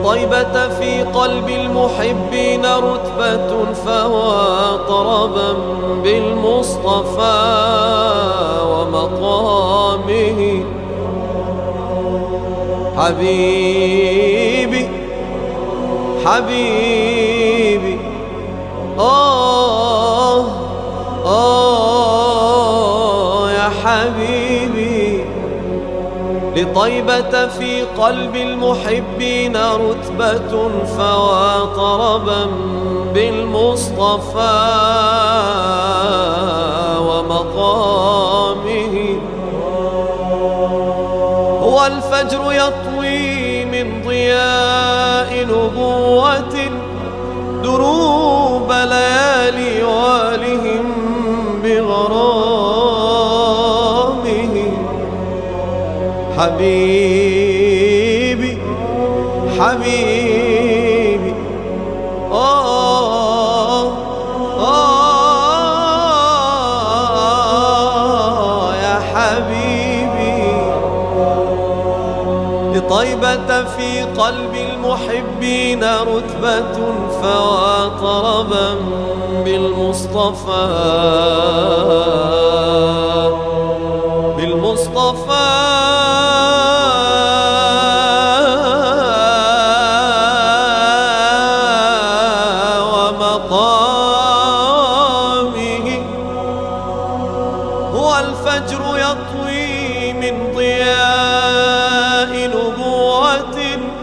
لطيبة في قلب المحبين رتبة فهو طربا بالمصطفى ومقامه حبيبي حبيبي آه آه يا حبيبي لطيبة في قلب المحبين رتبة فوا طربا بالمصطفى ومقامه هو الفجر يطوي من ضياء نبوة دروب ليالي والهم بغرامه حبيبي حبيبي آه آه يا حبيبي لطيبة في قلب المحبين رتبة فوا طربا بالمصطفى بالمصطفى ومقامه هو الفجر يطوي من ضياء نبوة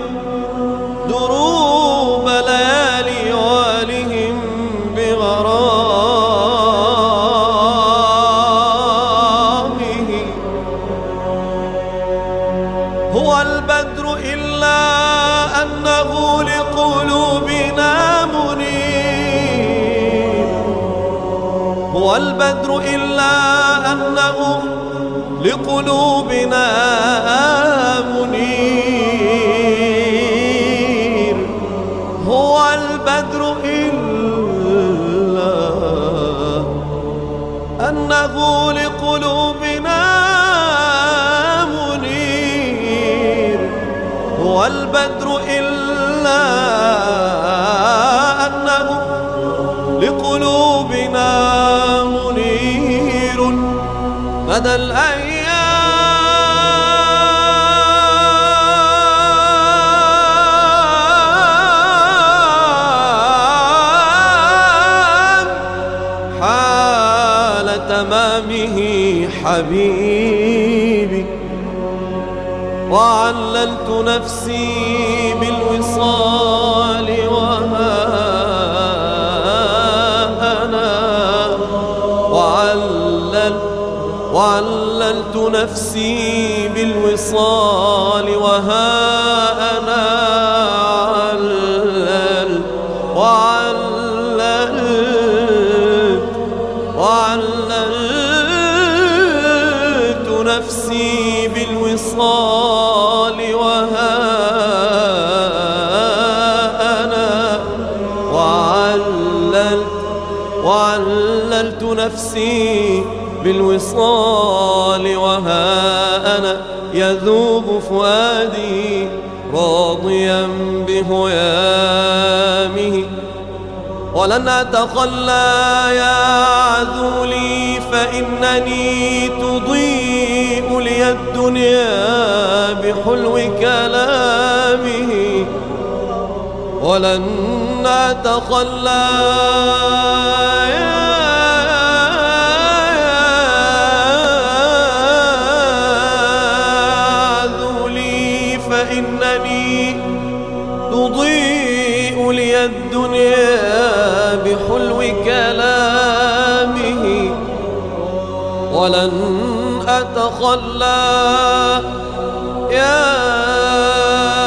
دروب ليالي والهم بغرامه هو البدر إلا أنه لقلوبنا منير هو البدر إلا أنه لقلوبنا منير هو البدر إلا أنه لقلوبنا منير هو البدر إلا أنه لقلوبنا منير مدى الأيام حال تمامه حبيبي وعللت نفسي بالوصال وها أنا وعلل وعللت نفسي بالوصال وها أنا علل وعللت وعللت نفسي بالوصال وها أنا وعللت وعللت نفسي بالوصال وها أنا يذوب فؤادي راضيا بهيامه ولن أتخلى يا عذولي فإنني تضيء لي الدنيا بحلو كلامه ولن أتخلى يا عذولي فإنني تضيء لي الدنيا بحلو كلامه ولن أتخلى يا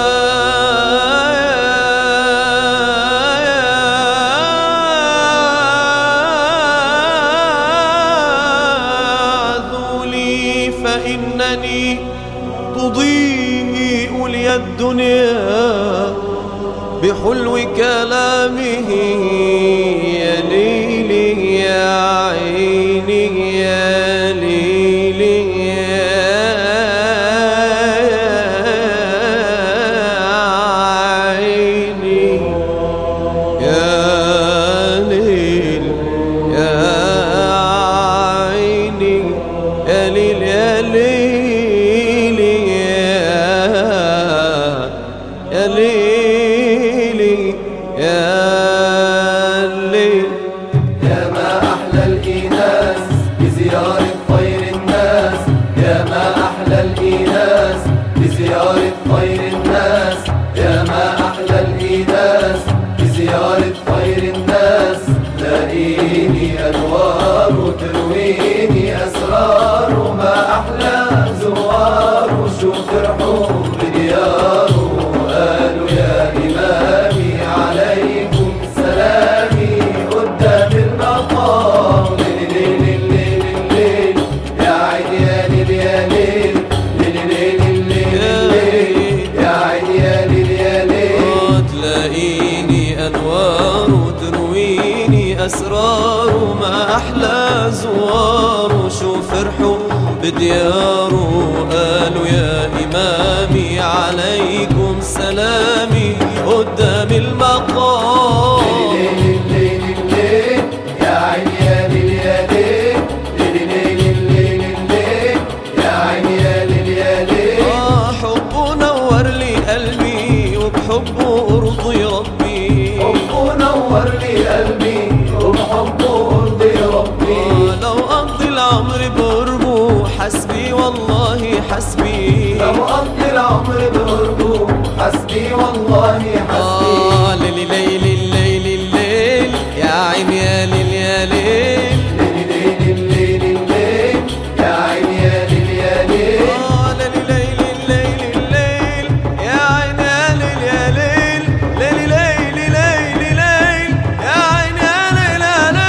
عذولي فإنني تضيء لي الدنيا بحلو كلامه يا ليلي يا عيني يا ليلي يا بزيارة خير الناس يا ما أحلى الإيناس بزيارة خير الناس تلاقيني أنوار ترويني أسرار ما أحلى زوار وشوف فرحوا بدياره قالوا يا إمامي عليكم سلامي قدام المقام ليل ليل ليل ليل يا عيني يا ليل يا ليل ليل ليل ليل ليل يا عيني يا ليل يا ليل تلاقيني أنوار وترويني أسرار وما أحلى زوار وشوف فرحوا بدياره قالوا يا إمامي عليكم سلامي قدام المقام ليل ليل ليل يا عيني يا ليل يا ليل ليل ليل ليل ليل يا عيني يا ليل يا ليل آه حبه نور لي قلبي وبحبه أرضي ربي حبه نور لي قلبي وبحبه ارضي ربي آه لو أقضي العمر بقربه حسبي والله حسبي لو أقضي العمر بقربه حسبي والله حسبي آه ليلي ليلي الليل الليل يا عين يا ليل يا ليل ليل ليل ليل ليل يا عيني يا ليل يا ليل آه ليلي ليلي الليل الليل يا عين يا ليل يا ليل ليلي ليلي ليلي ليل يا عين يا ليل يا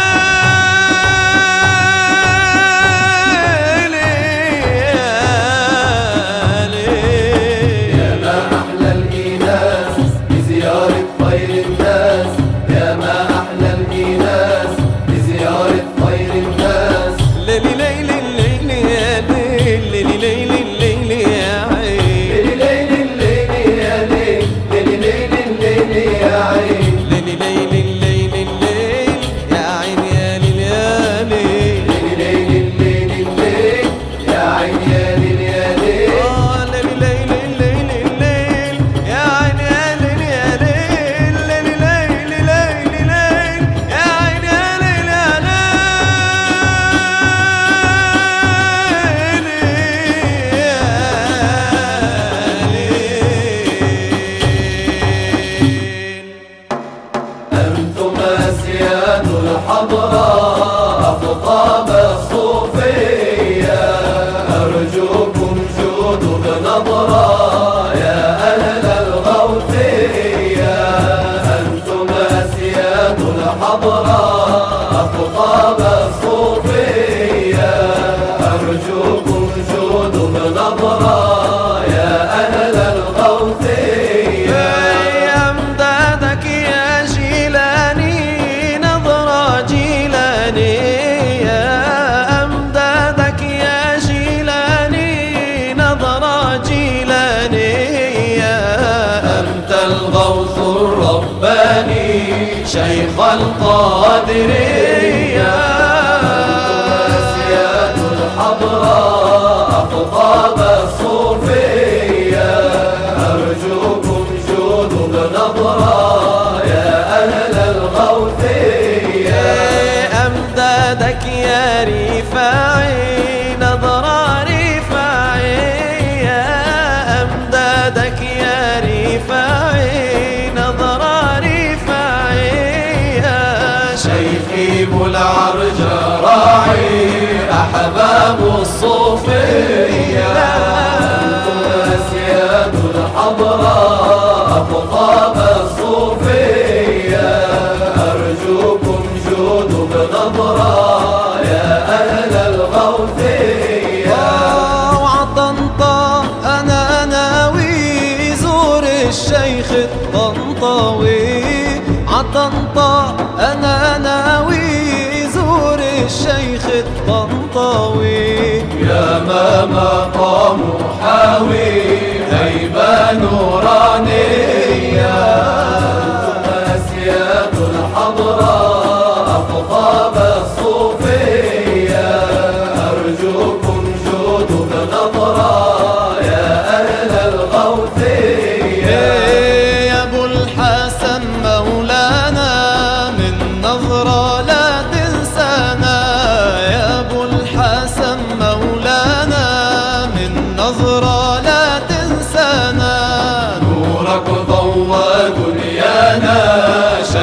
ليل يا ما أحلى الإيناس بزيارة خير الناس يا ما أحلى الإيناس بزيارة خير الناس ليلي ليلي الليل يا ليل ليلي ليلي الليل يا عين ليل ليل الليل يا ليل ليل ليل الليل يا عين ليلي ليلي الليل الليل يا عين يا ليل يا ليل ليل ليل الليل الليل يا عين يا ليل يا ليل آه ليلي ليلي الليل الليل يا عين يا ليل يا ليل ليلي ليلي ليلي ليل يا عين يا ليل يا ليل أنتم أسياد الحضرة أخطاب الصوفية أرجوكم جودوا بنظرة يا أهل الغوثية أنتم أسياد الحضرة أخطاب الصوفية أرجوكم جودوا بنظرة يا أهل الغوثية يا امدادك يا جيلاني نظرة جيلاني يا امدادك يا جيلاني نظرة جيلاني يا أنت الغوث الرباني شيخ القادرية أسياد الحضرة أقطاب الصوفية أرجوكم جودوا بنظرة يا أهل الغوثية أمدادك يا رفاعي نظرة رفاعي يا أمدادك يا رفاعي نظرة رفاعي يا شيخي ابو العرج راعي احباب الصوفيه انتم اسياد الحضره اقطاب الصوفيه ارجوكم جودوا بنظره يا اهل الغوثيه وعطنطا أنا ناوي زور الشيخ الطنطاوي عطنطا أنا ناوي زور الشيخ الطنطاوي يا ما مقام حاوي هيبة نورانية أنتم أسياد الحضرة أقطاب الصوفية أرجوكم جودوا بنظرة يا أهل الغوثية يا ابو الحسن مولانا من نظرة لا تنسانا يا ابو الحسن مولانا من نظرة لا تنسانا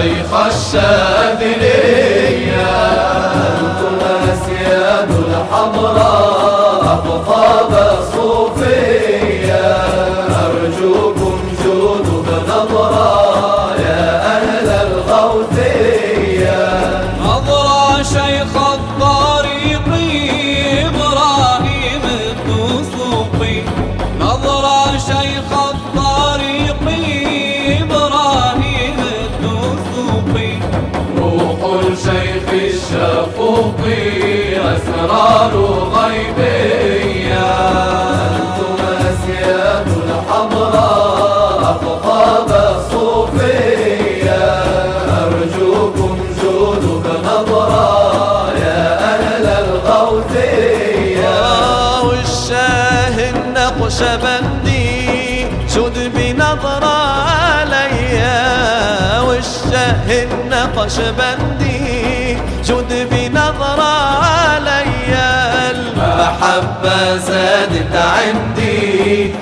شيخ الشاذلية أنتم أسياد الحضراء أقطاب الصوفية أرجوكم جودوا بنظرة يا أهل الغوثية نظرة شيخ الطريق إبراهيم الدسوقي نظرة شيخ الطريق إبراهيم الدسوقي روح الشيخ الشفوقي أسرار غيبية أنتم أسياد الحضراء أقطاب الصوفية أرجوكم جودوا بنظرة يا أهل الغوثية والشاه النقشبندي شد بنظرة عليا والشاه النقشبندي شد بنظرة عليا المحبة زادت عندي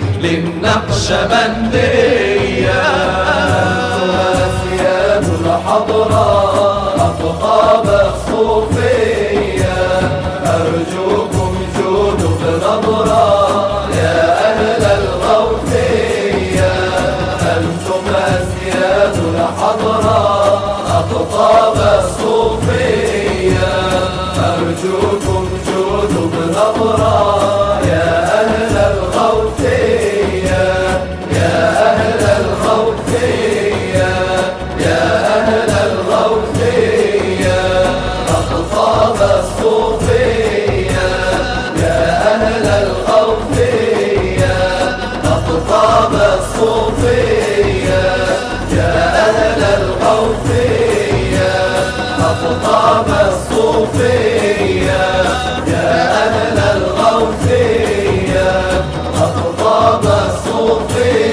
للنقشبندية أنتم أسياد الحضراء أقطاب الصوفية أرجوكم جودوا بنظرة يا أهل الغوثية أنتم أسياد الحضراء أقطاب الصوفية أرجوكم جودوا بنظرة يا أهل الغوثية يا أهل الغوثية يا أهل الغوثية أقطاب الصوفية يا أهل الغوثية أقطاب الصوفية يا أهل الغوثية أقطاب الصوفية يا أهل الغوثية أقطاب الصوفية